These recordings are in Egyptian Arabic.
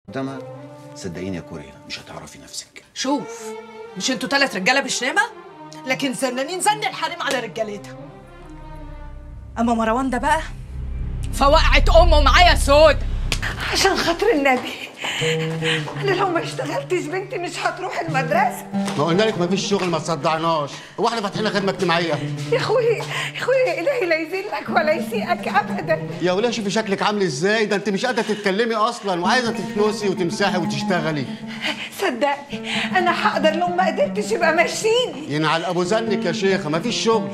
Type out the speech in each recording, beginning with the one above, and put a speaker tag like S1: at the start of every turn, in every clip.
S1: قدامها صدقيني يا كوريا مش هتعرفي نفسك
S2: شوف مش انتوا تلات رجاله بشنامه لكن زنانين زن الحريم على رجالتها اما مروان ده بقى فوقعت امه معايا سود
S3: عشان خاطر النبي انا لو ما اشتغلتش بنتي مش هتروح المدرسه
S4: ما قلنا لك مفيش شغل ما تصدعناش هو احنا فاتحين خدمه اجتماعيه
S3: يا اخوي يا اخوي الهي لا يذلك ولا يسيئك ابدا
S4: يا وليه شوفي شكلك عامل ازاي ده انت مش قادره تتكلمي اصلا وعايزه تكنسي وتمسحي وتشتغلي
S3: صدقني انا هقدر لو ما قدرتش يبقى مشيني
S4: ينعل ابو زنك يا شيخه مفيش شغل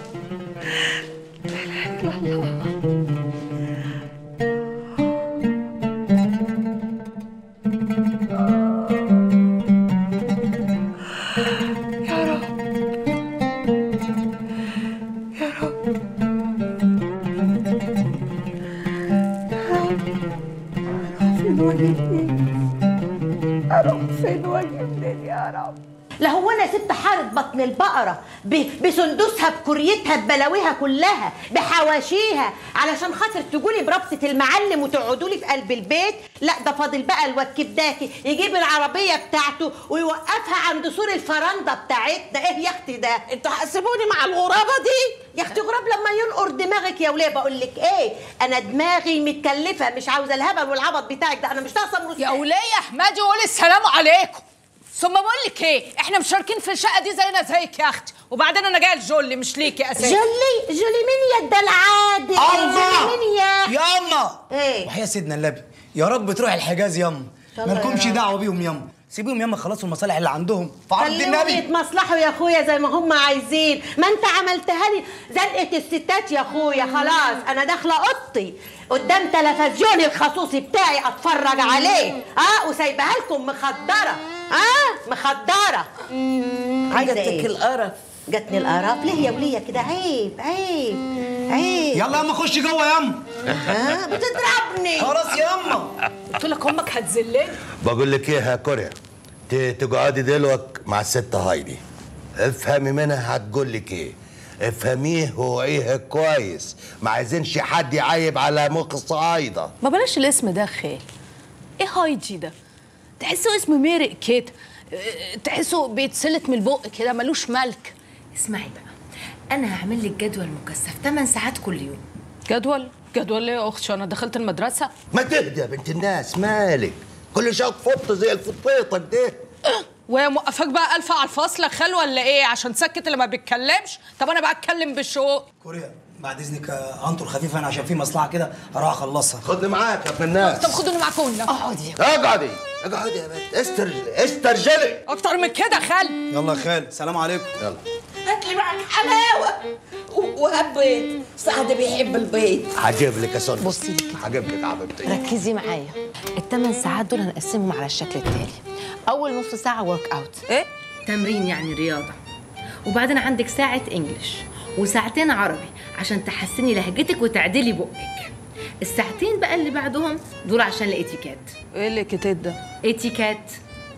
S3: يا رب يا رب فين وجهي اروح فين وجهي منين يا رب
S5: لا هو انا ست حارة بطن البقرة ب- بسندوسها بكريتها ببلاويها كلها بحواشيها علشان خاطر تقولي بربطة المعلم وتقعدوا لي في قلب البيت لا ده فاضل بقى الواد كبداكي يجيب العربية بتاعته ويوقفها عند سور الفرندة بتاعتنا ايه يا اختي ده انتوا هتسيبوني مع الغرابة دي يا اختي غراب لما ينقر دماغك يا وليه بقول لك ايه انا دماغي متكلفة مش عاوزة الهبل والعبط بتاعك ده انا مش ناقصة مروس
S2: يا وليه يا احمدي قولي السلام عليكم ثم بقول لك ايه احنا مشاركين في الشقه دي زينا زيك يا اختي وبعدين انا جايه الجولي مش ليكي اساسا
S5: جولي جولي مين يا الدلعادي جولي مين يا
S6: ياما
S5: ايه
S6: وحياة سيدنا النبي يا رب تروح الحجاز ياما
S5: الله
S6: مالكمش
S5: يا رب.
S6: دعوه بيهم ياما سيبيهم ياما خلصوا المصالح اللي عندهم في عرض
S5: خليهم
S6: النبي
S5: يتمصلحوا يا اخويا زي ما هم عايزين ما انت عملتها لي زنقه الستات يا اخويا خلاص انا داخله اوضتي قدام تلفزيوني الخصوصي بتاعي اتفرج عليه اه وسايبها لكم مخدره اه مخدره عايزه ايه
S7: القرف
S5: جاتني القرف ليه يا وليه كده عيب عيب عيب
S6: يلا ياما خش جوه ياما
S5: ها بتضربني
S6: خلاص ياما
S2: قلت لك امك هتذلني
S8: بقول لك ايه يا كوريا ت- تقعدي دلوقتي مع الست هايدي افهمي منها هتقول لك ايه افهميه وعيه كويس ما عايزينش حد يعيب على مخ الصعايده
S7: ما بلاش الاسم ده خال ايه هايجي ده تحسه اسم ميرق كده اه، تحسه بيتسلت من البق كده ملوش ملك
S9: اسمعي بقى انا هعمل لك جدول مكثف 8 ساعات كل يوم
S7: جدول جدول ايه يا اختي انا دخلت المدرسه
S8: ما تهدى يا بنت الناس مالك كل شويه تفط زي الفطيطه دي
S2: وهي موقفاك بقى الفا على الفصل يا خال ولا ايه عشان تسكت اللي ما بيتكلمش طب انا بقى اتكلم بالشوق
S6: كوريا بعد اذنك آه، انطر خفيف انا عشان في مصلحه كده هروح اخلصها
S8: خدني معاك يا ابن الناس
S2: طب خدوني معاكم
S9: اقعدي
S8: اقعدي اقعدي يا بنت استر استرجلي
S2: اكتر من كده خال
S6: يلا يا خال سلام عليكم
S8: يلا
S7: هات لي معاك حلاوه وهات بيض سعد بيحب البيض
S8: هجيب لك يا سون
S9: بصي لي كده.
S8: هجيب لك حبيبتي
S9: ركزي معايا الثمان ساعات دول هنقسمهم على الشكل التالي اول نص ساعه ورك اوت
S7: ايه
S9: تمرين يعني رياضه وبعدين عندك ساعه انجليش وساعتين عربي عشان تحسني لهجتك وتعدلي بقك الساعتين بقى اللي بعدهم دول عشان الاتيكيت
S7: ايه اللي كتات ده
S9: اتيكيت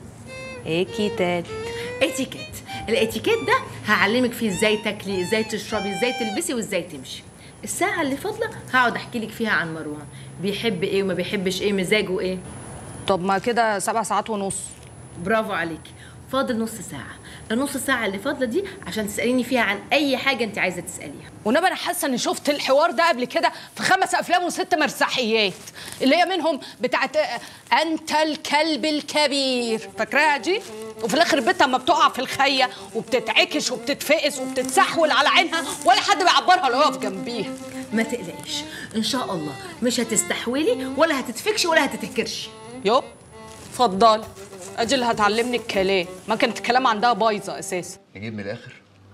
S7: ايه كيتات
S9: اتيكيت الاتيكيت ده هعلمك فيه ازاي تاكلي ازاي تشربي ازاي تلبسي وازاي تمشي الساعة اللي فاضلة هقعد احكي لك فيها عن مروان بيحب ايه وما بيحبش ايه مزاجه ايه
S7: طب ما كده سبع ساعات ونص
S9: برافو عليكي فاضل نص ساعة النص ساعة اللي فاضلة دي عشان تسأليني فيها عن أي حاجة أنت عايزة تسأليها
S2: ونبقى انا حاسه اني شفت الحوار ده قبل كده في خمس افلام وست مسرحيات اللي هي منهم بتاعت آه، انت الكلب الكبير فاكراها دي وفي الاخر بنتها اما بتقع في الخيه وبتتعكش وبتتفقس وبتتسحول على عينها ولا حد بيعبرها ولا يقف جنبيها
S9: ما تقلقيش إن شاء الله مش هتستحولي ولا هتتفكشي ولا هتتهكرشي
S2: يو اتفضلي اجي اللي هتعلمني الكلام ما كانت الكلام عندها بايظه اساسا
S10: نجيب من الاخر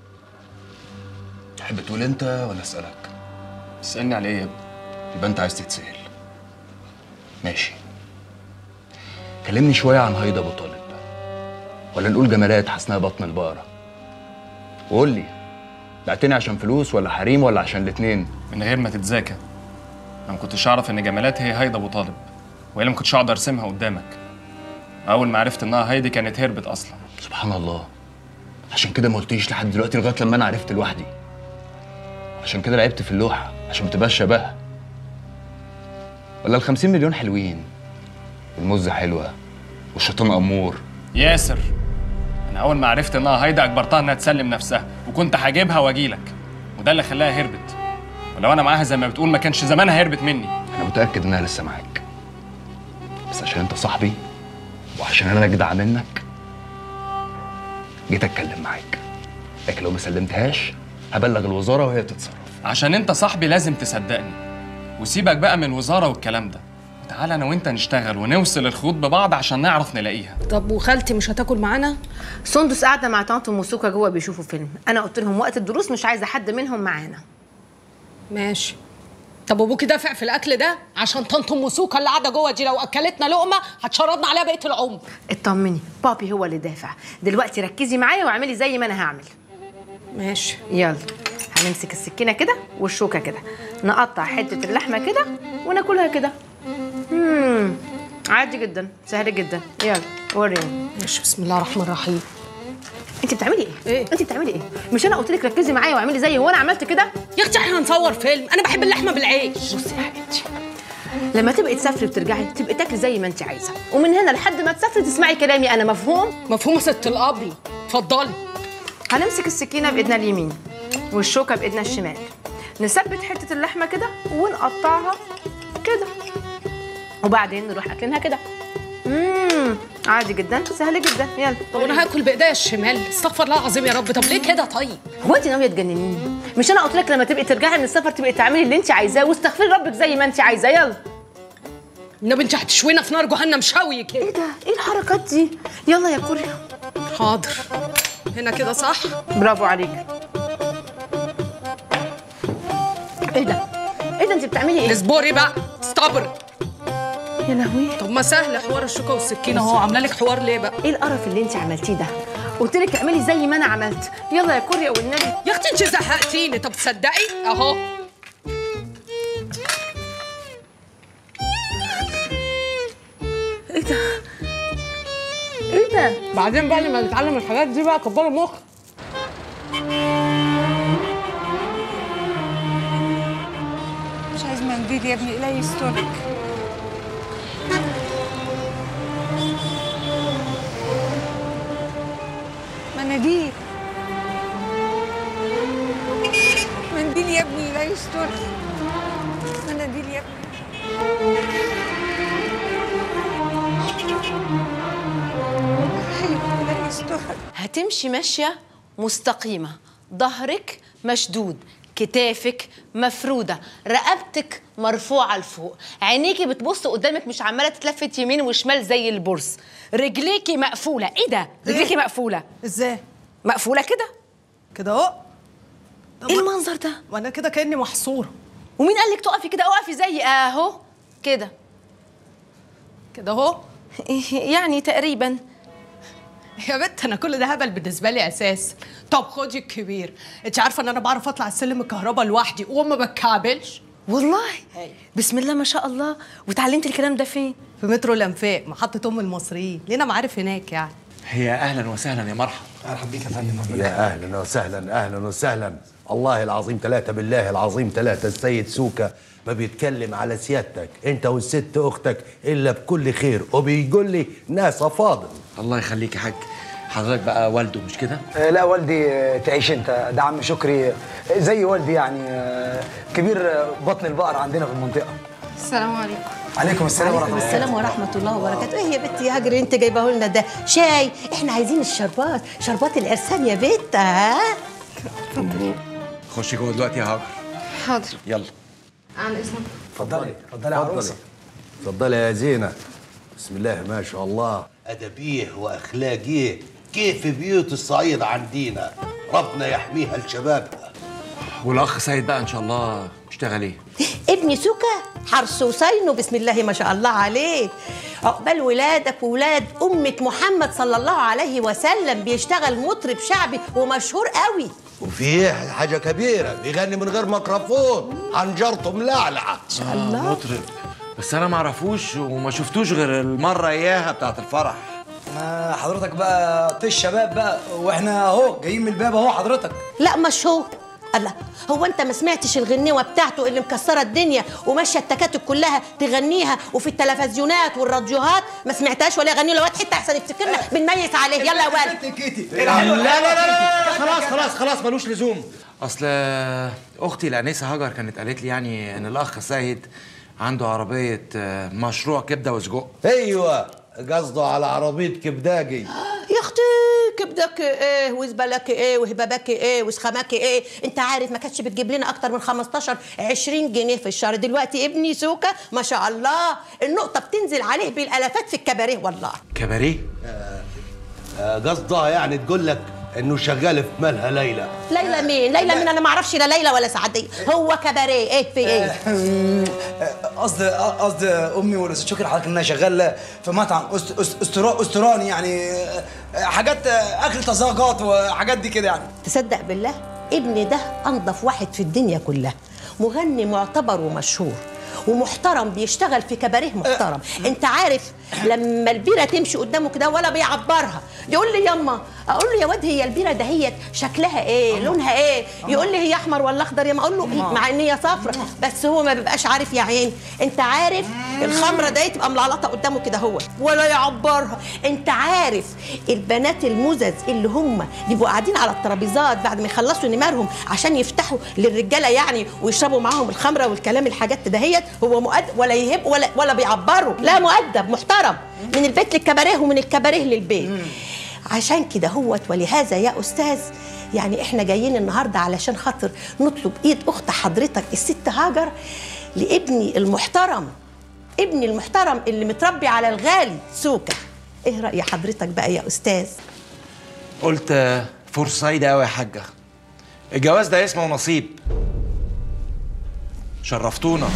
S10: تحب تقول انت ولا اسالك تسالني على ايه يا ابني يبقى انت عايز تتسال ماشي كلمني شويه عن هيدا ابو طالب ولا نقول جمالات حسناء بطن البقره وقول لي بعتني عشان فلوس ولا حريم ولا عشان الاتنين
S11: من غير ما تتذاكى انا ما كنتش اعرف ان جمالات هي هيدا ابو طالب والا ما كنتش اقدر ارسمها قدامك اول ما عرفت انها هيدي كانت هربت اصلا
S10: سبحان الله عشان كده ما قلتيش لحد دلوقتي لغايه لما انا عرفت لوحدي عشان كده لعبت في اللوحه عشان ما تبقاش شبهها ولا ال 50 مليون حلوين المزه حلوه والشيطان امور
S11: ياسر انا اول ما عرفت انها هايدا اجبرتها انها تسلم نفسها وكنت هجيبها واجيلك وده اللي خلاها هربت ولو انا معاها زي ما بتقول ما كانش زمانها هربت مني
S10: انا متاكد انها لسه معاك بس عشان انت صاحبي وعشان انا اجدع منك جيت اتكلم معاك لكن لو ما سلمتهاش هبلغ الوزاره وهي تتصرف
S11: عشان انت صاحبي لازم تصدقني وسيبك بقى من وزاره والكلام ده تعالى انا وانت نشتغل ونوصل الخيوط ببعض عشان نعرف نلاقيها
S2: طب وخالتي مش هتاكل معانا
S9: سندس قاعده مع طنط وموسوكا جوه بيشوفوا فيلم انا قلت لهم وقت الدروس مش عايزه حد منهم معانا
S2: ماشي طب وابوكي دافع في الاكل ده عشان طنط ام سوكا اللي قاعده جوه دي لو اكلتنا لقمه هتشردنا عليها بقيه العمر
S9: اطمني بابي هو اللي دافع دلوقتي ركزي معايا واعملي زي ما انا هعمل
S2: ماشي
S9: يلا هنمسك السكينه كده والشوكه كده نقطع حته اللحمه كده وناكلها كده امم عادي جدا سهل جدا يلا وريني
S2: ماشي بسم الله الرحمن الرحيم
S9: انت بتعملي ايه؟ ايه؟ انت بتعملي ايه؟ مش انا قلت لك ركزي معايا واعملي زيي وانا عملت كده؟
S2: يا اختي احنا هنصور فيلم انا بحب اللحمه بالعيش
S9: بصي يا حبيبتي لما تبقي تسافري وترجعي تبقي تاكلي زي ما انت عايزه ومن هنا لحد ما تسافري تسمعي كلامي انا مفهوم
S2: مفهومه ست الابله اتفضلي
S9: هنمسك السكينه بايدنا اليمين والشوكه بايدنا الشمال نثبت حته اللحمه كده ونقطعها كده وبعدين نروح اكلينها كده امم عادي جدا سهل جدا يلا
S2: طب انا هاكل بايديا الشمال استغفر الله العظيم يا رب طب ليه كده طيب
S9: هو انت ناويه تجننيني مش انا قلت لك لما تبقي ترجعي من السفر تبقي تعملي اللي انت عايزاه واستغفري ربك زي ما انت عايزاه يلا
S2: النبي انت هتشوينا في نار جهنم شوي كده
S9: ايه ده ايه الحركات دي يلا يا كوريا
S2: حاضر هنا كده صح
S9: برافو عليك ايه ده ايه ده انت بتعملي ايه
S2: اصبري بقى استبري
S9: يا لهوي
S2: طب ما سهل حوار الشوكه والسكينه اهو عامله لك حوار ليه بقى
S9: ايه القرف اللي انت عملتيه ده قلت لك اعملي زي ما انا عملت يلا يا كوريا والنبي
S2: يا اختي انت زهقتيني طب تصدقي اهو
S9: ايه ده ايه ده
S2: بعدين بقى لما نتعلم الحاجات دي بقى كبروا مخ
S3: مش عايز منديل يا ابني لا يسترك مناديل منديل يا ابني لا يسترك مناديل يا ابني لا يسترك
S9: هتمشي ماشيه مستقيمه ظهرك مشدود كتافك مفروده رقبتك مرفوعه لفوق عينيكي بتبص قدامك مش عماله تتلفت يمين وشمال زي البرص رجليكي مقفوله ايه ده رجليكي مقفوله
S2: ازاي
S9: مقفوله كده
S2: كده اهو
S9: ايه المنظر ده
S2: وانا كده كاني محصوره
S9: ومين قال لك تقفي كده اقفي زي اهو كده
S2: كده اهو
S9: يعني تقريبا
S2: يا بنت انا كل ده هبل بالنسبه لي اساس طب خدي الكبير انت عارفه ان انا بعرف اطلع السلم الكهرباء لوحدي وما بتكعبلش
S9: والله بسم الله ما شاء الله وتعلمتي الكلام ده فين
S2: في مترو الانفاق محطه ام المصريين لينا معارف هناك يعني
S1: هي اهلا وسهلا يا مرحبا
S6: مرحبا بيك يا فندم
S8: يا اهلا وسهلا اهلا وسهلا الله العظيم ثلاثة بالله العظيم ثلاثة السيد سوكا ما بيتكلم على سيادتك انت والست اختك الا بكل خير وبيقول لي ناس فاضل
S1: الله يخليك يا حاج حضرتك بقى والده مش كده
S6: آه، لا والدي آه، تعيش انت ده عم شكري آه، زي والدي يعني آه، كبير آه، بطن البقر عندنا في المنطقه
S3: السلام عليكم
S6: عليكم السلام ورحمه
S5: عليكم
S6: الله
S5: السلام ورحمة الله وبركاته ايه يا بنتي يا هاجر انت جايبه لنا ده شاي احنا عايزين الشربات شربات العرسان يا بنت ها
S1: خش جوه دلوقتي يا هاجر
S3: حاضر
S1: يلا
S3: عن اذنك
S6: اتفضلي اتفضلي يا عروسه
S8: اتفضلي يا زينة بسم الله ما شاء الله أدبيه وأخلاقيه كيف بيوت الصعيد عندنا ربنا يحميها لشبابها
S1: والاخ سيد بقى ان شاء الله اشتغل ايه
S5: ابني سوكا حرس وصينه بسم الله ما شاء الله عليه عقبال ولادك وولاد أمة محمد صلى الله عليه وسلم بيشتغل مطرب شعبي ومشهور قوي
S8: وفيه حاجة كبيرة بيغني من غير ميكروفون حنجرته ملعلعة
S5: الله.
S12: مطرب بس انا ما اعرفوش وما شفتوش غير المره اياها بتاعت الفرح
S6: ما حضرتك بقى طيش شباب بقى واحنا اهو جايين من الباب اهو حضرتك
S5: لا مشهور الله هو انت ما سمعتش الغنيوه بتاعته اللي مكسره الدنيا وماشيه التكاتك كلها تغنيها وفي التلفزيونات والراديوهات ما سمعتهاش ولا يغني له واد حته احسن يفتكرنا بنميز عليه يلا يا ولد
S1: لا لا لا لا خلاص خلاص خلاص ملوش لزوم اصل اختي الانسه هاجر كانت قالت لي يعني ان الاخ سيد عنده عربيه آه، مشروع كبده وسجق
S8: ايوه قصده على عربيه كبداجي
S5: يا اختي كبدك ايه وزبلك ايه وهبابك ايه وسخمك ايه انت عارف ما كانتش بتجيب لنا اكتر من 15 20 جنيه في الشهر دلوقتي ابني سوكا ما شاء الله النقطه بتنزل عليه بالالافات في الكباريه والله
S1: كباريه
S8: آه، قصدها يعني تقول لك انه شغال في مالها ليلى
S5: ليلى مين ليلى مين انا ما اعرفش لا ليلى ولا سعديه هو كباريه ايه في ايه
S6: قصدي قصدي امي ولا ست شكري حضرتك انها شغاله في مطعم أست- أست- أسترا- استراني يعني آه، حاجات آه، اكل طازجات وحاجات دي كده يعني
S5: تصدق بالله ابني ده انضف واحد في الدنيا كلها مغني معتبر ومشهور ومحترم بيشتغل في كباريه محترم انت عارف لما البيره تمشي قدامه كده ولا بيعبرها يقول لي يما اقول له يا واد هي البيره دهيت شكلها ايه لونها ايه يقول لي هي احمر ولا اخضر يا ما اقول له إيه؟ مع ان هي صفرة بس هو ما بيبقاش عارف يا عين انت عارف الخمره دي تبقى ملعلطه قدامه كده هو ولا يعبرها انت عارف البنات المزز اللي هم يبقوا قاعدين على الترابيزات بعد ما يخلصوا نمارهم عشان يفتحوا للرجاله يعني ويشربوا معاهم الخمره والكلام الحاجات دهيت هو مؤدب ولا يهب ولا ولا بيعبروا لا مؤدب محترم من البيت للكباريه ومن الكباريه للبيت عشان كده هوت ولهذا يا استاذ يعني احنا جايين النهارده علشان خاطر نطلب ايد اخت حضرتك الست هاجر لابني المحترم ابني المحترم اللي متربي على الغالي سوكا ايه راي حضرتك بقى يا استاذ
S1: قلت آه، فرصه سعيده قوي يا حاجه الجواز ده اسمه نصيب شرفتونا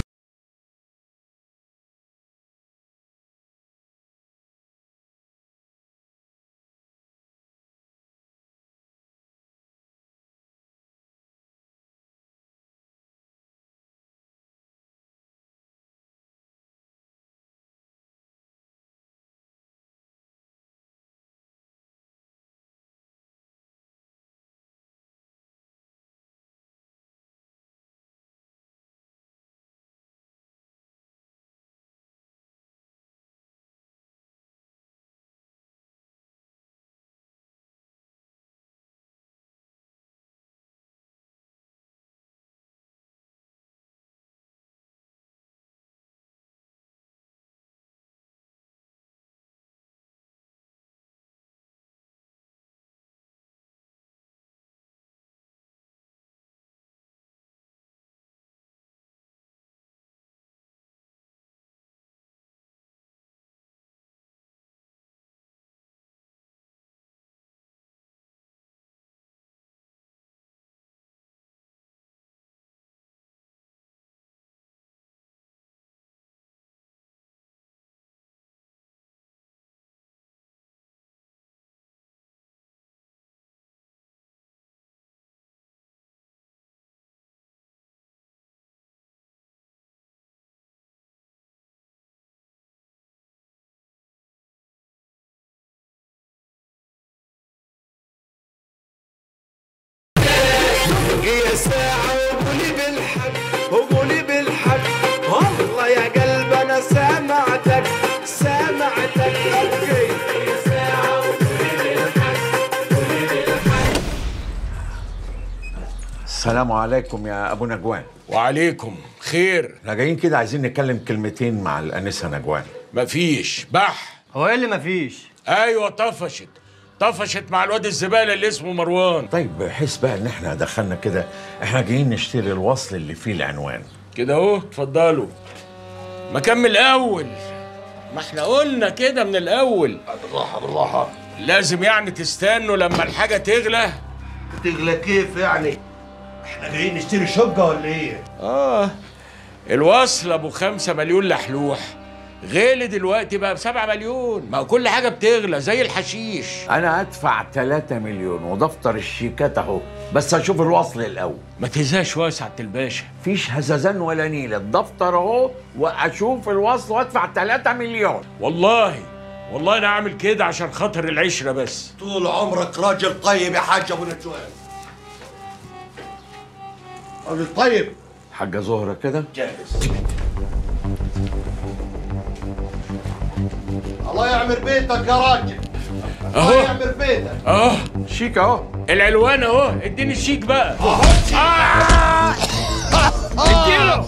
S13: هي ساعة وقولي بالحق وقولي بالحق والله يا قلب أنا سامعتك سامعتك أوكي هي ساعة وقولي بالحق قولي بالحق
S14: السلام عليكم يا ابو نجوان
S15: وعليكم خير
S14: احنا جايين كده عايزين نتكلم كلمتين مع الانسه نجوان
S15: مفيش بح
S6: هو ايه اللي مفيش
S15: ايوه طفشت طفشت مع الواد الزباله اللي اسمه مروان
S14: طيب بحيث بقى ان احنا دخلنا كده احنا جايين نشتري الوصل اللي فيه العنوان
S15: كده اهو اتفضلوا ما كان من الاول ما احنا قلنا كده من الاول
S8: بالراحه بالراحه
S15: لازم يعني تستنوا لما الحاجه تغلى
S8: تغلى كيف يعني احنا جايين نشتري شقه ولا ايه
S15: اه الوصل ابو خمسة مليون لحلوح غالي دلوقتي بقى بسبعة مليون ما هو كل حاجة بتغلى زي الحشيش
S14: انا هدفع 3 مليون ودفتر الشيكات اهو بس اشوف الوصل الاول
S15: ما تهزاش يا سعاده الباشا
S14: فيش هزازان ولا نيله الدفتر اهو واشوف الوصل وادفع 3 مليون
S15: والله والله انا عامل كده عشان خاطر العشرة بس
S8: طول عمرك راجل طيب يا حاج ابو نجوان
S4: راجل طيب
S14: حاجه زهره كده
S4: جاهز الله يعمر بيتك يا راجل الله
S15: اهو
S4: يعمر بيتك
S15: اهو
S14: شيك اهو
S15: العلوان اهو اديني الشيك بقى آه. اديله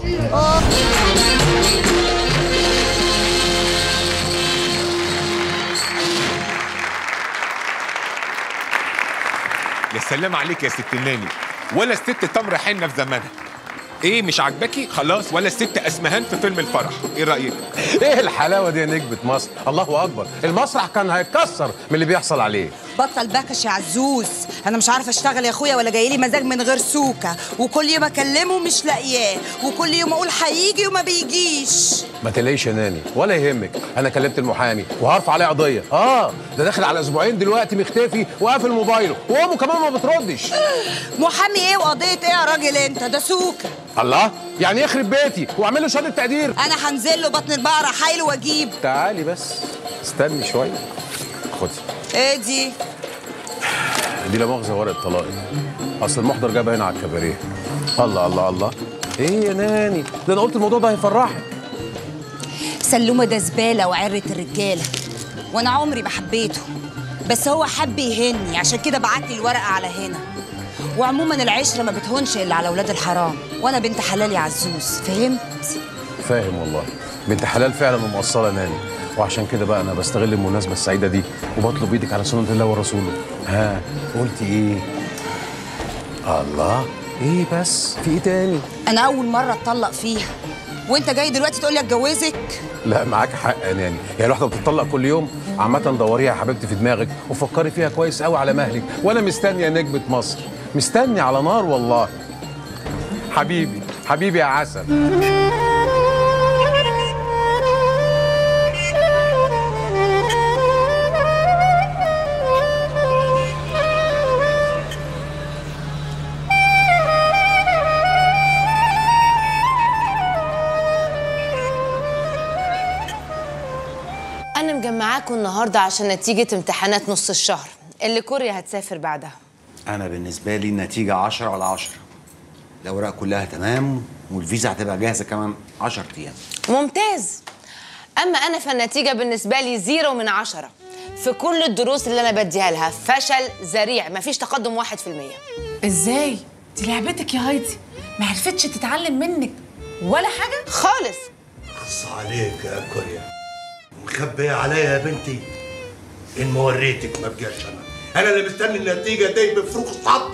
S16: يا سلام عليك يا ست الناني ولا الست تمر حنة في زمانها ايه مش عاجباكي خلاص ولا الست اسمهان في فيلم الفرح ايه رايك
S17: ايه الحلاوه دي يا نجمه مصر الله اكبر المسرح كان هيتكسر من اللي بيحصل عليه
S18: بطل باكش يا عزوز انا مش عارفه اشتغل يا اخويا ولا جاي لي مزاج من غير سوكه وكل يوم اكلمه مش لاقياه وكل يوم اقول هيجي وما بيجيش
S17: ما تلاقيش يا ناني ولا يهمك انا كلمت المحامي وهرفع عليه قضيه اه ده داخل على اسبوعين دلوقتي مختفي وقافل موبايله وامه كمان ما بتردش
S18: محامي ايه وقضيه ايه يا راجل انت ده سوكه
S17: الله يعني يخرب بيتي واعمل له شهاده تقدير
S18: انا هنزل له بطن البقره حايله واجيب
S17: تعالي بس استني شويه خدي
S18: ايه دي
S17: دي لا مؤاخذه ورقه طلاق اصل المحضر جابها هنا على الكباريه الله الله الله ايه يا ناني ده انا قلت الموضوع ده هيفرحك
S18: سلومه ده زباله وعره الرجاله وانا عمري ما حبيته بس هو حب يهني عشان كده بعت لي الورقه على هنا وعموما العشره ما بتهونش الا على اولاد الحرام وانا بنت حلال يا عزوز فهمت
S17: فاهم والله بنت حلال فعلا ومقصره ناني وعشان كده بقى انا بستغل المناسبه السعيده دي وبطلب ايدك على سنه الله ورسوله ها قلتي ايه الله ايه بس في ايه تاني
S18: انا اول مره اتطلق فيها وانت جاي دلوقتي تقول لي اتجوزك
S17: لا معاك حق يا ناني هي الواحده بتطلق كل يوم عامه دوريها يا حبيبتي في دماغك وفكري فيها كويس قوي على مهلك وانا مستني يا نجمه مصر مستني على نار والله حبيبي حبيبي يا عسل
S9: انا مجمعاكم النهارده عشان نتيجه امتحانات نص الشهر اللي كوريا هتسافر بعدها
S19: انا بالنسبه لي النتيجه 10 على 10 الاوراق كلها تمام والفيزا هتبقى جاهزه كمان 10 ايام
S9: ممتاز اما انا فالنتيجه بالنسبه لي زيرو من عشرة في كل الدروس اللي انا بديها لها فشل ذريع مفيش تقدم واحد في المية
S20: ازاي دي لعبتك يا هايدي ما عرفتش تتعلم منك ولا حاجه
S9: خالص
S8: خص عليك يا كوريا مخبية عليا يا بنتي إن ما وريتك ما بقاش أنا أنا اللي مستني النتيجة دي بفروق الصدر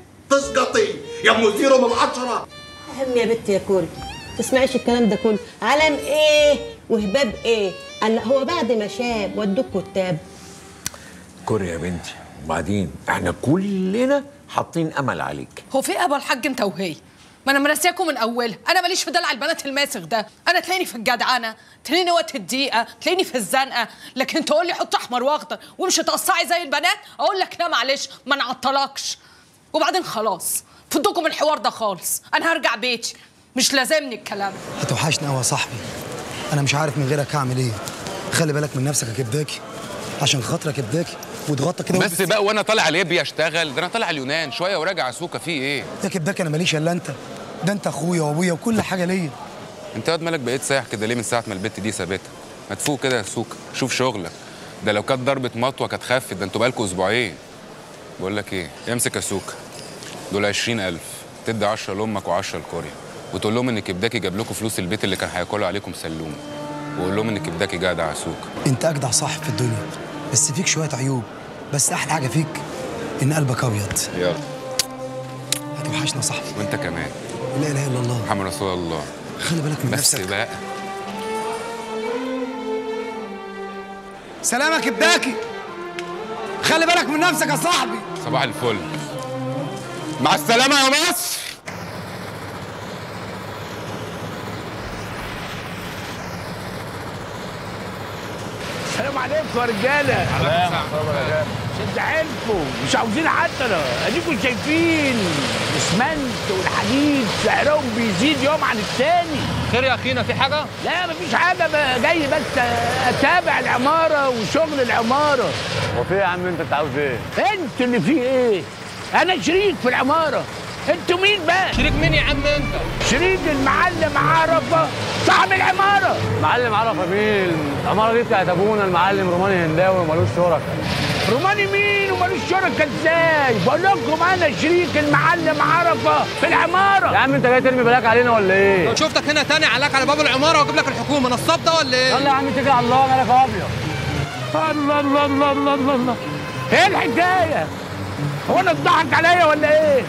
S8: تسقطي يا أم زيرو من عشرة
S5: هم يا بنت يا كوري تسمعيش الكلام ده كله علم ايه وهباب ايه قال هو بعد ما شاب ودوك كتاب
S14: كوريا يا بنتي وبعدين احنا كلنا حاطين امل عليك
S2: هو في إيه يا ابو الحاج انت وهي ما انا مرسياكم من اولها انا ماليش في دلع البنات الماسخ ده انا تلاقيني في الجدعنه تلاقيني وقت الضيقه تلاقيني في الزنقه لكن تقول لي حط احمر واخضر وامشي تقصعي زي البنات اقول لك لا معلش ما نعطلكش وبعدين خلاص فضوكم من الحوار ده خالص انا هرجع بيتي مش لازمني الكلام
S6: هتوحشني قوي يا صاحبي انا مش عارف من غيرك هعمل ايه خلي بالك من نفسك يا كبداكي عشان خاطرك يا كبداكي وتغطى كده
S21: بس بقى وانا طالع ليبيا اشتغل ده انا طالع اليونان شويه وراجع سوكا في ايه
S6: يا كبداكي انا ماليش الا انت ده انت اخويا وابويا وكل حاجه ليا
S21: انت واد مالك بقيت سايح كده ليه من ساعه ما البت دي سابتها ما تفوق كده يا سوكا شوف شغلك ده لو كانت ضربه مطوه كانت خفت ده انتوا بقالكوا اسبوعين بقول لك ايه امسك يا سوكا دول 20000 تدي 10 لامك و10 لكوريا وتقول لهم ان كبداكي جاب لكم فلوس البيت اللي كان هياكلوا عليكم سلوم وقول لهم ان كبداكي جدع يا سوكا
S6: انت اجدع صاحب في الدنيا بس فيك شويه عيوب بس احلى حاجه فيك ان قلبك ابيض
S21: يلا
S6: هتوحشنا يا صاحبي
S21: وانت كمان
S6: لا اله الا الله
S21: محمد رسول الله
S6: خلي بالك من
S21: بس
S6: نفسك
S21: بقى
S6: سلامك كبداكي خلي بالك من نفسك يا صاحبي
S21: صباح الفل مع السلامه يا مصر
S14: السلام عليكم يا رجاله شد حيلكم مش عاوزين حتى اديكم شايفين الاسمنت والحديد سعرهم بيزيد يوم عن التاني
S11: خير يا اخينا في حاجه
S14: لا مفيش حاجه بقى جاي بس اتابع العماره وشغل العماره
S22: هو في إيه يا عم انت انت عاوز ايه؟
S14: انت اللي فيه ايه انا شريك في العماره انتوا مين بقى
S11: شريك مين يا عم انت
S14: شريك المعلم عرفه صاحب العماره
S7: معلم عرفه مين العماره دي بتاعت ابونا المعلم روماني هنداوي ومالوش شركاء
S14: روماني مين ومالوش شركه ازاي بقول لكم انا شريك المعلم عرفه في العماره
S7: يا عم انت جاي ترمي بلاك علينا ولا ايه
S11: لو شفتك هنا تاني عليك على باب العماره واجيب لك الحكومه نصاب ده ولا ايه
S7: يلا يا عم اتكل على الله مالك ابيض
S14: الله الله الله الله الله الله ايه الحكايه هو انا اتضحك عليا ولا ايه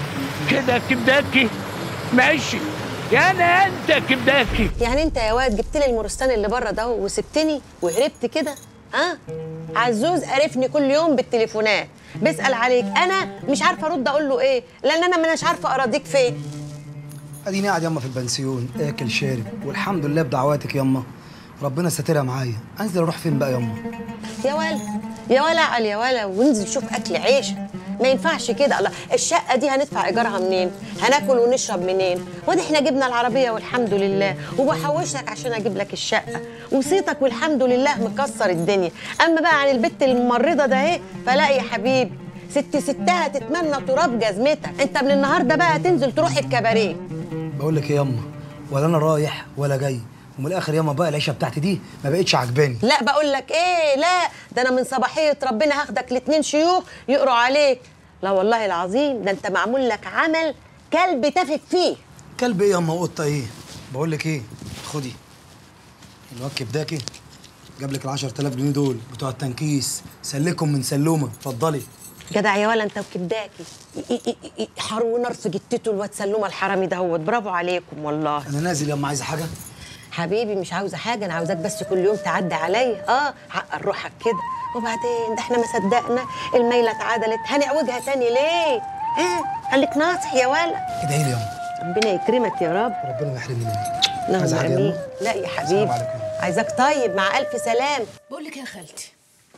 S14: كده كبداكي ماشي يا انا انت كبداكي
S5: يعني انت يا واد جبت لي المورستان اللي بره ده وسبتني وهربت كده ها عزوز قرفني كل يوم بالتليفونات بيسال عليك انا مش عارفه ارد اقول له ايه لان انا مش عارفه اراضيك فين
S6: اديني قاعد ياما في البنسيون اكل شارب والحمد لله بدعواتك ياما ربنا ساترها معايا انزل اروح فين بقى ياما
S5: يا ولا يا ولا على يا ولا وانزل شوف اكل عيش ما ينفعش كده الله الشقه دي هندفع ايجارها منين هناكل ونشرب منين وادي احنا جبنا العربيه والحمد لله وبحوشك عشان اجيب لك الشقه وصيتك والحمد لله مكسر الدنيا اما بقى عن البت الممرضه ده اهي فلا يا حبيبي ست ستها تتمنى تراب جزمتك انت من النهارده بقى هتنزل تروح الكباريه
S6: بقول لك ايه ياما ولا انا رايح ولا جاي ومن الاخر ياما بقى العيشه بتاعتي دي ما بقتش عجباني
S5: لا بقول لك ايه لا ده انا من صباحيه ربنا هاخدك لاتنين شيوخ يقروا عليك لا والله العظيم ده انت معمول لك عمل كلب تافك فيه
S6: كلب ايه ياما وقطه ايه بقول لك ايه خدي الواد كبداكي جاب لك ال 10000 جنيه دول بتوع التنكيس سلكهم من سلومه اتفضلي
S5: جدع يا ولا انت وكبداكي ي- ي- ي- ي- حار ونار في جتته الواد سلومه الحرامي دهوت برافو عليكم والله
S6: انا نازل ياما عايزه حاجه
S5: حبيبي مش عاوزه حاجه انا عاوزاك بس كل يوم تعدي عليا اه عقل روحك كده وبعدين ده احنا ما صدقنا الميله اتعدلت هنعوجها تاني ليه ها خليك ناصح يا ولا
S6: ادعي لي ياما
S5: ربنا يكرمك يا رب
S6: ربنا ما يحرمني منك
S5: اللهم
S6: عايزة حاجة يا
S5: امين
S6: أمه؟
S5: لا يا حبيبي عايزاك طيب مع الف سلام
S2: بقول لك إيه يا خالتي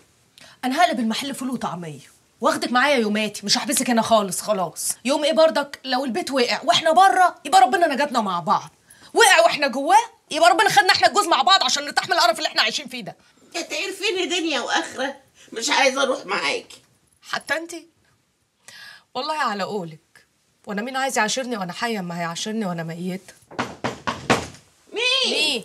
S2: انا هقلب المحل فول وطعميه واخدك معايا يوماتي مش هحبسك هنا خالص خلاص يوم ايه برضك لو البيت وقع واحنا بره يبقى ربنا نجاتنا مع بعض وقع واحنا جواه يبقى ربنا خدنا احنا الجوز مع بعض عشان نرتاح من القرف اللي احنا عايشين فيه ده
S22: يا تعرفيني دنيا واخره مش عايزه اروح معاكي
S2: حتى انت والله على قولك وانا مين عايز يعاشرني وانا حيه ما هيعاشرني وانا ميته
S22: مين
S2: مين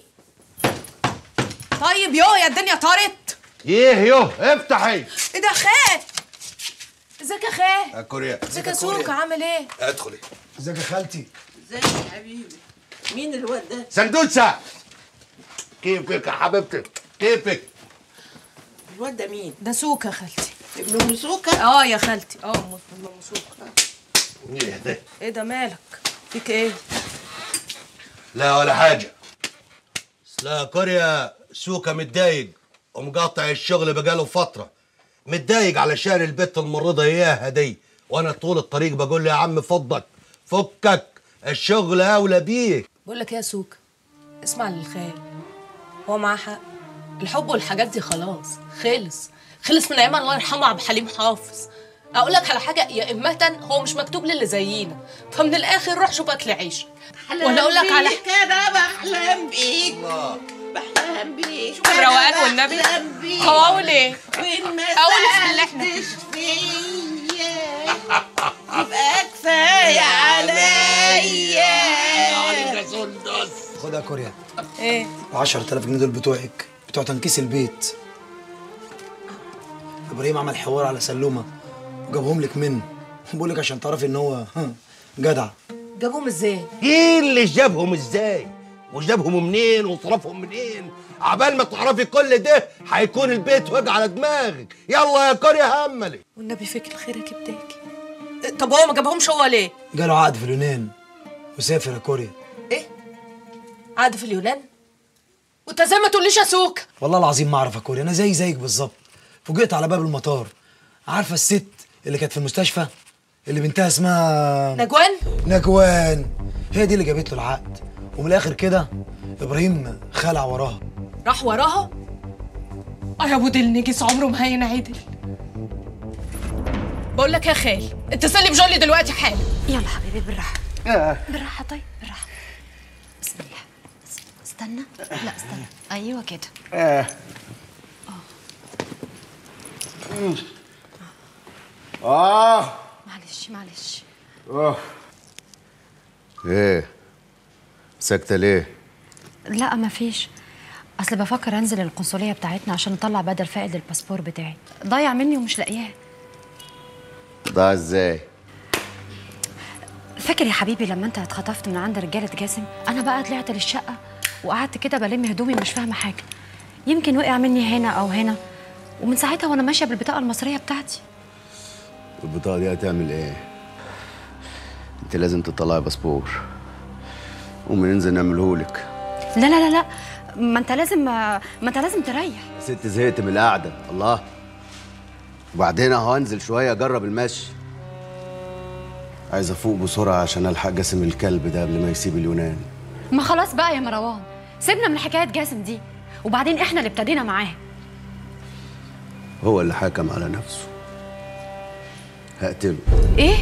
S2: طيب يو يا الدنيا طارت
S8: ايه يو افتحي
S2: ايه ده خال ازيك يا خال
S8: يا كوريا
S2: ازيك يا سوكا عامل ايه
S8: ادخلي
S6: ازيك يا خالتي
S22: ازيك يا حبيبي مين الواد ده
S8: سندوتشا كيفك يا حبيبتي كيفك
S22: الواد ده مين
S2: ده سوكا خالتي
S22: ابن ام سوكا
S2: اه يا خالتي اه ام أم سوكا
S8: ايه ده
S2: ايه ده مالك فيك ايه
S8: لا ولا حاجه لا يا كوريا سوكا متضايق ومقاطع الشغل بقاله فتره متضايق علشان البت الممرضه اياها دي وانا طول الطريق بقول له يا عم فضك فكك الشغل اولى بيك
S2: بقول لك ايه يا سوكا اسمع للخال هو معاه حق الحب والحاجات دي خلاص خلص خلص من ايام الله يرحمه عبد الحليم حافظ اقول لك على حاجه يا امه هو مش مكتوب للي زينا فمن الاخر روح شوف اكل عيش ولا اقول لك على
S22: بيك انا بحلم بيك بحلم بيك
S2: الروقان والنبي
S22: بحلم بيك
S2: هو اقول ايه
S22: وإن ما
S2: اقول في اللي احنا
S22: سألتش فيا يبقى كفايه عليا
S6: خد يا كوريا
S2: ايه
S6: 10000 جنيه دول بتوعك بتوع تنكيس البيت ابراهيم عمل حوار على سلومه وجابهم لك منه بقول لك عشان تعرفي ان هو ها، جدع
S2: جابوهم ازاي
S8: ايه اللي جابهم ازاي وجابهم منين وصرفهم منين عبال ما تعرفي كل ده هيكون البيت وجع على دماغك يلا يا كوريا هملي
S2: والنبي فيك الخير يا كبداكي طب هو ما جابهمش هو ليه
S6: جاله عقد في اليونان وسافر يا كوريا
S2: قعد في اليونان وانت زي ما تقوليش يا سوكا
S6: والله العظيم ما اعرف يا كوريا انا زي زيك بالظبط فوجئت على باب المطار عارفه الست اللي كانت في المستشفى اللي بنتها اسمها
S2: نجوان
S6: نجوان هي دي اللي جابت له العقد ومن الاخر كده ابراهيم خلع وراها
S2: راح وراها اه يا ابو ديل نجس عمره ما هينعدل بقول لك يا خال اتصل لي بجولي دلوقتي حالا
S5: يلا حبيبي بالراحه بالراحه طيب بالراحه بسم الله استنى لا استنى ايوه كده
S4: اه اه
S5: معلش معلش
S4: اه ايه ساكته ليه
S3: لا ما فيش اصل بفكر انزل القنصليه بتاعتنا عشان اطلع بدل فائد الباسبور بتاعي ضايع مني ومش لاقياه
S4: ضاع ازاي
S3: فاكر يا حبيبي لما انت اتخطفت من عند رجاله جاسم انا بقى طلعت للشقه وقعدت كده بلم هدومي مش فاهمه حاجه يمكن وقع مني هنا او هنا ومن ساعتها وانا ماشيه بالبطاقه المصريه بتاعتي
S4: البطاقه دي هتعمل ايه انت لازم تطلعي باسبور قومي ننزل نعملهولك
S3: لا لا لا لا ما انت لازم ما انت لازم تريح
S4: ست زهقت من القعده الله وبعدين اهو انزل شويه اجرب المشي عايز افوق بسرعه عشان الحق جاسم الكلب ده قبل ما يسيب اليونان
S3: ما خلاص بقى يا مروان سيبنا من حكايه جاسم دي وبعدين احنا اللي ابتدينا معاه
S4: هو اللي حكم على نفسه هقتله
S2: ايه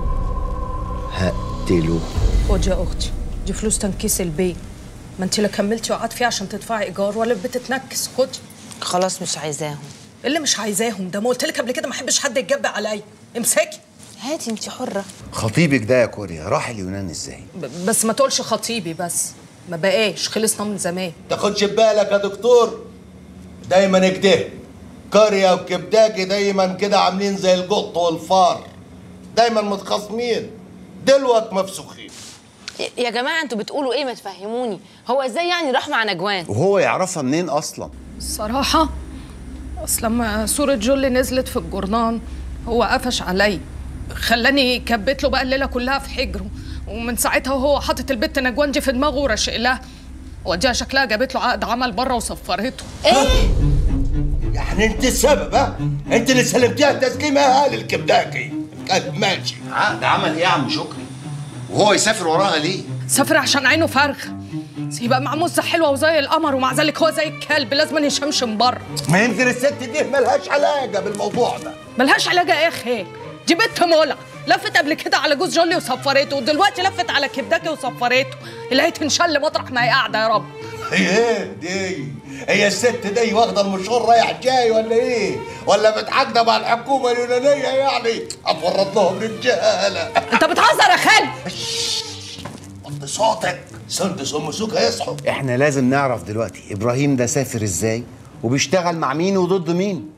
S4: هقتله
S2: خد يا اختي دي فلوس تنكيس البيت ما انت لا كملتي وقعدت فيها عشان تدفعي ايجار ولا بتتنكس خدي
S22: خلاص مش عايزاهم
S2: اللي مش عايزاهم ده ما قلت لك قبل كده ما احبش حد يتجبى عليا امسكي
S22: هاتي انت حره
S19: خطيبك ده يا كوريا راح اليونان ازاي
S2: ب- بس ما تقولش خطيبي بس ما بقاش خلصنا من زمان
S8: تاخدش بالك يا دكتور دايما كده قرية وكبداكي دايما كده عاملين زي القط والفار دايما متخاصمين دلوقت مفسوخين
S9: يا جماعه انتوا بتقولوا ايه ما تفهموني هو ازاي يعني راح مع نجوان
S19: وهو يعرفها منين اصلا
S2: الصراحة أصل لما صورة جولي نزلت في الجورنان هو قفش علي خلاني كبت له بقى الليلة كلها في حجره ومن ساعتها وهو حاطط البت نجوان دي في دماغه ورشق لها وديها شكلها جابت له عقد عمل بره وصفرته
S8: يعني انت السبب ها انت اللي سلمتيها تسليمها للكبداكي كان ماشي
S19: عقد عمل ايه يا عم شكري وهو يسافر وراها ليه
S2: سافر عشان عينه فارغة يبقى مع مزة حلوة وزي القمر ومع ذلك هو زي الكلب لازم يشمشم بره
S8: ما يمكن الست دي ملهاش علاقة بالموضوع ده
S2: ملهاش علاجة ايه يا اخي دي بنت مولع لفت قبل كده على جوز جولي وصفرته ودلوقتي لفت على كبداكي وصفرته اللي هي تنشل مطرح ما هي قاعده يا رب
S8: هي ايه دي هي الست دي واخده المشوار رايح جاي ولا ايه ولا متعاقده مع الحكومه اليونانيه يعني افرط لهم رجاله
S2: انت بتهزر يا خالد
S8: وطي صوتك سندس ام سوكا يصحوا
S19: احنا لازم نعرف دلوقتي ابراهيم ده سافر ازاي وبيشتغل مع مين وضد مين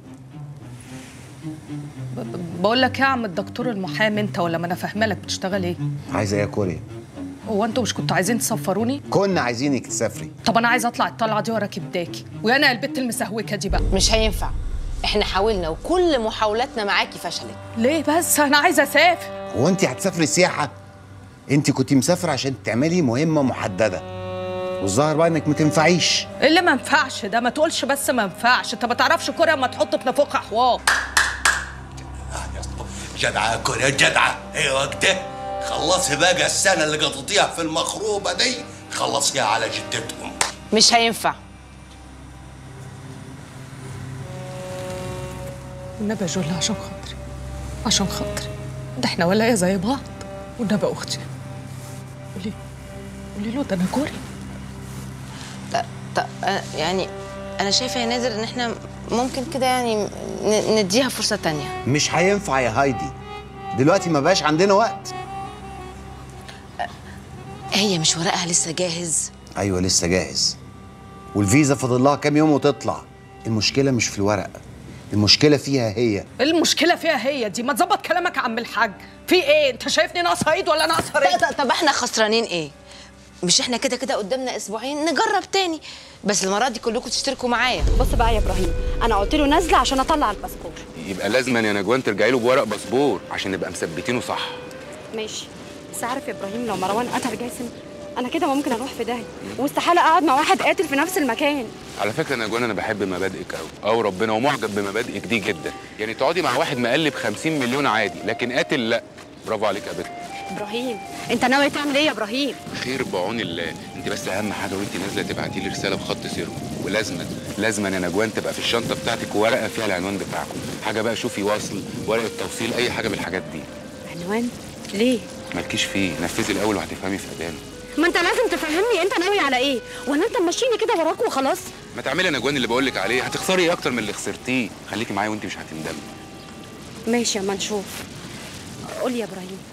S2: بقول لك يا عم الدكتور المحامي انت ولا ما انا فاهمه لك بتشتغل ايه
S19: عايزه ايه يا كوريا
S2: هو انتوا مش كنتوا عايزين تسفروني
S19: كنا عايزينك تسافري
S2: طب انا عايزه اطلع الطلعه دي ورا كبداكي وانا البت المسهوكه دي بقى
S9: مش هينفع احنا حاولنا وكل محاولاتنا معاكي فشلت
S2: ليه بس انا عايزه اسافر
S19: هو انت هتسافري سياحه انت كنت مسافره عشان تعملي مهمه محدده والظاهر بقى انك ما تنفعيش
S2: إيه اللي ما ينفعش ده ما تقولش بس ما ينفعش انت ما تعرفش كوريا ما تحط في نافوخها حوار
S8: جدعه يا كوريا جدعه ايوه كده خلصي بقى السنه اللي قضيتيها في المخروبه دي خلصيها على جدتهم
S9: مش هينفع
S2: والنبي يا جولة عشان خاطري عشان خاطري ده احنا ولاية زي بعض والنبي اختي قولي قولي له ده انا كوري
S9: طب أنا- يعني انا شايفه يا نادر ان احنا ممكن كده يعني ن- نديها فرصه تانية
S19: مش هينفع يا هايدي دلوقتي ما بقاش عندنا وقت
S9: هي مش ورقها لسه جاهز
S19: ايوه لسه جاهز والفيزا فاضل لها كام يوم وتطلع المشكله مش في الورق المشكله فيها هي
S2: المشكلة فيها هي دي ما تظبط كلامك يا عم الحاج في ايه انت شايفني ناقصة ايد ولا ناقصة رجل
S9: طب- طب احنا خسرانين ايه مش احنا كده كده قدامنا اسبوعين نجرب تاني بس المره دي كلكم تشتركوا معايا
S3: بص بقى يا ابراهيم انا قلت له نازله عشان اطلع الباسبور
S21: يبقى لازما يا نجوان ترجعي له بورق باسبور عشان نبقى مثبتينه صح
S3: ماشي بس عارف يا ابراهيم لو مروان قتل جاسم انا كده ممكن اروح في داهيه واستحاله اقعد مع واحد قاتل في نفس المكان
S21: على فكره يا نجوان انا بحب مبادئك قوي او ربنا ومعجب بمبادئك دي جدا يعني تقعدي مع واحد مقلب 50 مليون عادي لكن قاتل لا برافو عليك يا بت
S3: ابراهيم انت ناوي تعمل ايه يا ابراهيم
S21: خير بعون الله انت بس اهم حاجه وانت نازله تبعتي لي رساله بخط سيرو ولازما لازما يا نجوان تبقى في الشنطه بتاعتك ورقه فيها العنوان بتاعكم حاجه بقى شوفي وصل ورقه توصيل اي حاجه من الحاجات دي
S3: عنوان ليه
S21: مالكيش فيه نفذي الاول وهتفهمي في اذان
S3: ما انت لازم تفهمني انت ناوي على ايه ولا انت ماشيني كده وراك وخلاص
S21: ما تعملي يا نجوان اللي بقول لك عليه هتخسري ايه اكتر من اللي خسرتيه خليكي معايا وانت مش هتندمي
S3: ماشي اما نشوف قول لي يا ابراهيم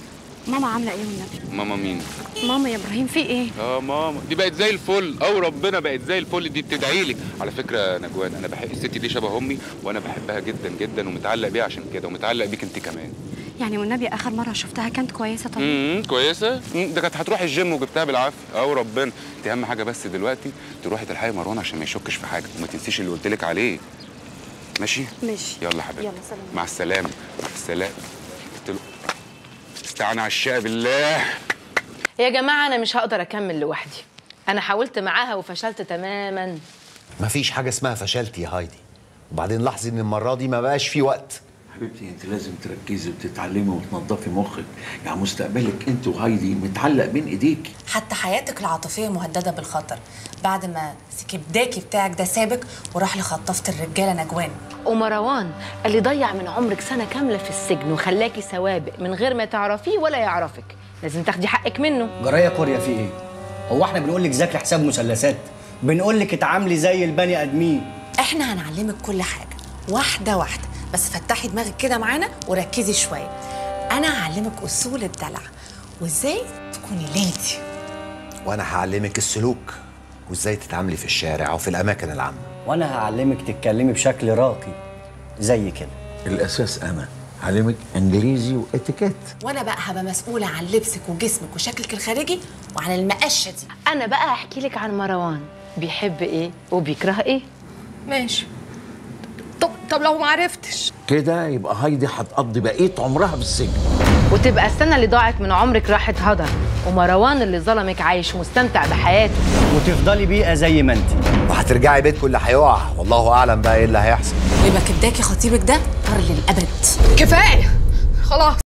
S3: ماما عامله ايه والنبي
S21: ماما مين
S3: ماما يا ابراهيم في ايه
S21: اه ماما دي بقت زي الفل او ربنا بقت زي الفل دي بتدعي لي على فكره يا نجوان انا بحب الست دي شبه امي وانا بحبها جدا جدا ومتعلق بيها عشان كده ومتعلق بيك انت كمان
S3: يعني والنبي اخر مره شفتها كانت كويسه طبعا
S21: امم كويسه مم، ده كانت هتروح الجيم وجبتها بالعافيه او ربنا انت اهم حاجه بس دلوقتي تروحي تلحقي مروان عشان ما يشكش في حاجه وما تنسيش اللي قلت لك عليه ماشي
S3: ماشي
S21: يلا حبيبي
S3: يلا سلام
S21: مع السلامه مع السلامه قلت له استعانى على الشقه بالله
S9: يا جماعه انا مش هقدر اكمل لوحدي انا حاولت معاها وفشلت تماما
S19: مفيش حاجه اسمها فشلتي يا هايدي وبعدين لاحظي ان المره دي ما بقاش في وقت
S10: حبيبتي انت لازم تركزي وتتعلمي وتنظفي مخك يعني مستقبلك انت وهايدي متعلق بين ايديك
S20: حتى حياتك العاطفيه مهدده بالخطر بعد ما سكبداكي بتاعك ده سابك وراح لخطافه الرجاله نجوان
S9: ومروان اللي ضيع من عمرك سنه كامله في السجن وخلاكي سوابق من غير ما تعرفيه ولا يعرفك لازم تاخدي حقك منه
S12: جرايه كوريا في ايه؟ هو احنا بنقول لك ذاكري حساب مثلثات بنقول لك اتعاملي زي البني ادمين
S20: احنا هنعلمك كل حاجه واحده واحده بس فتحي دماغك كده معانا وركزي شويه انا هعلمك اصول الدلع وازاي تكوني ليدي
S19: وانا هعلمك السلوك وازاي تتعاملي في الشارع وفي الاماكن العامه
S12: وانا هعلمك تتكلمي بشكل راقي زي كده
S10: الاساس انا علمك انجليزي واتيكيت
S20: وانا بقى هبقى مسؤوله عن لبسك وجسمك وشكلك الخارجي وعن المقشه دي
S9: انا بقى هحكي لك عن مروان بيحب ايه وبيكره ايه
S2: ماشي طب طب لو ما عرفتش
S10: كده يبقى هايدي هتقضي بقيه عمرها بالسجن
S9: وتبقى السنه اللي ضاعت من عمرك راحت هدر ومروان اللي ظلمك عايش مستمتع بحياته
S12: وتفضلي بيئه زي ما انت
S19: وهترجعي بيتكم اللي هيقع والله اعلم بقى ايه اللي هيحصل
S20: ويبقى كداكي خطيبك ده طار للابد
S2: كفايه خلاص